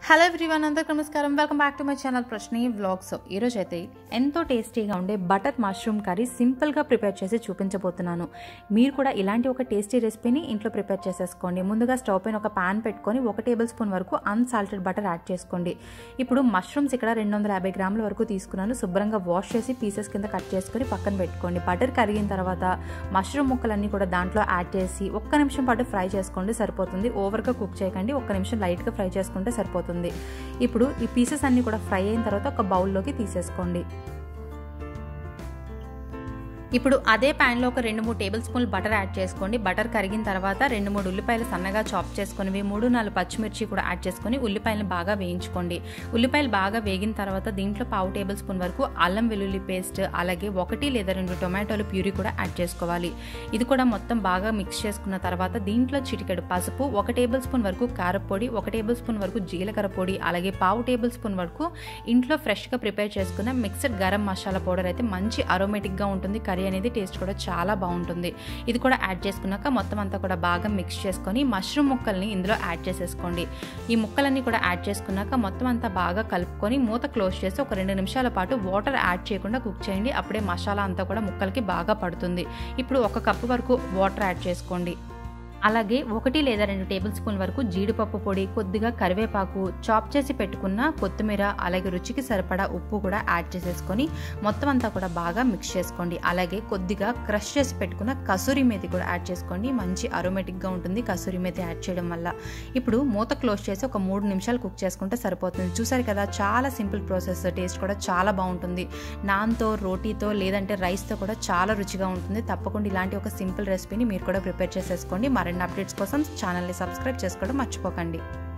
hello everyone అందరికి నమస్కారం welcome back to my channel Prashni vlogs ఈరోజు అయితే ఎంతో టేస్టీగా ఉండే బటర్ మష్రూమ్ కర్రీ సింపుల్గా ప్రిపేర్ చేసి చూపించబోతున్నాను మీరు కూడా ఇలాంటి ఒక టేస్టీ రెసిపీని ఇంట్లో ప్రిపేర్ చేసేసుకోండి ముందుగా స్టవ్ పైన ఒక పాన్ పెట్టుకొని ఒక టేబుల్ స్పూన్ వరకు అన్సాల్టెడ్ బటర్ యాడ్ చేసుకోండి ఇప్పుడు మష్రూమ్స్ ఇక్కడ రెండు వందల యాభై గ్రాముల వరకు తీసుకున్నాను శుభ్రంగా వాష్ చేసి పీసెస్ కింద కట్ చేసుకొని పక్కన పెట్టుకోండి బటర్ కరిగిన తర్వాత మష్రూమ్ ముక్కలన్నీ కూడా దాంట్లో యాడ్ చేసి ఒక్క నిమిషం పాటు ఫ్రై చేసుకోండి సరిపోతుంది ఓవర్గా కుక్ చేయకండి ఒక్క నిమిషం లైట్గా ఫ్రై చేసుకుంటే సరిపోతుంది ఇప్పుడు ఈ పీసెస్ అన్నీ కూడా ఫ్రై అయిన తర్వాత ఒక బౌల్లోకి తీసేసుకోండి ఇప్పుడు అదే ప్యాన్లో ఒక రెండు మూడు టేబుల్ స్పూన్లు బటర్ యాడ్ చేసుకోండి బటర్ కరిగిన తర్వాత రెండు మూడు ఉల్లిపాయలు సన్నగా చాప్ చేసుకునివి మూడు నాలుగు పచ్చిమిర్చి కూడా యాడ్ చేసుకొని ఉల్లిపాయలను బాగా వేయించుకోండి ఉల్లిపాయలు బాగా వేగిన తర్వాత దీంట్లో పావు టేబుల్ స్పూన్ వరకు అల్లం వెల్లుల్లి పేస్ట్ అలాగే ఒకటి లేదా రెండు టొమాటోలు ప్యూరీ కూడా యాడ్ చేసుకోవాలి ఇది కూడా మొత్తం బాగా మిక్స్ చేసుకున్న తర్వాత దీంట్లో చిటికెడు పసుపు ఒక టేబుల్ స్పూన్ వరకు కారపొడి ఒక టేబుల్ స్పూన్ వరకు జీలకర్ర పొడి అలాగే పావు టేబుల్ స్పూన్ వరకు ఇంట్లో ఫ్రెష్గా ప్రిపేర్ చేసుకున్న మిక్స్డ్ గరం మసాలా పౌడర్ అయితే మంచి అరోమేటిక్గా ఉంటుంది కర్రీ కర్రీ అనేది టేస్ట్ కూడా చాలా బాగుంటుంది ఇది కూడా యాడ్ చేసుకున్నాక మొత్తం అంతా కూడా బాగా మిక్స్ చేసుకొని మష్రూమ్ ముక్కల్ని ఇందులో యాడ్ చేసేసుకోండి ఈ ముక్కలన్నీ కూడా యాడ్ చేసుకున్నాక మొత్తం అంతా బాగా కలుపుకొని మూత క్లోజ్ చేసి ఒక రెండు నిమిషాల పాటు వాటర్ యాడ్ చేయకుండా కుక్ చేయండి అప్పుడే మసాలా అంతా కూడా ముక్కలకి బాగా పడుతుంది ఇప్పుడు ఒక కప్పు వరకు వాటర్ యాడ్ చేసుకోండి అలాగే ఒకటి లేదా రెండు టేబుల్ స్పూన్ వరకు జీడిపప్పు పొడి కొద్దిగా కరివేపాకు చాప్ చేసి పెట్టుకున్న కొత్తిమీర అలాగే రుచికి సరిపడా ఉప్పు కూడా యాడ్ చేసేసుకొని మొత్తం అంతా కూడా బాగా మిక్స్ చేసుకోండి అలాగే కొద్దిగా క్రష్ చేసి పెట్టుకున్న కసూరి మేతి కూడా యాడ్ చేసుకోండి మంచి అరోమేటిక్గా ఉంటుంది కసూరి మేతి యాడ్ చేయడం వల్ల ఇప్పుడు మూత క్లోజ్ చేసి ఒక మూడు నిమిషాలు కుక్ చేసుకుంటే సరిపోతుంది చూసారు కదా చాలా సింపుల్ ప్రాసెస్ టేస్ట్ కూడా చాలా బాగుంటుంది నాన్తో రోటీతో లేదంటే రైస్తో కూడా చాలా రుచిగా ఉంటుంది తప్పకుండా ఇలాంటి ఒక సింపుల్ రెసిపీని మీరు కూడా ప్రిపేర్ చేసేసుకోండి మరిన్ని అప్డేట్స్ కోసం ఛానల్ని సబ్స్క్రైబ్ చేసుకోవడం మర్చిపోకండి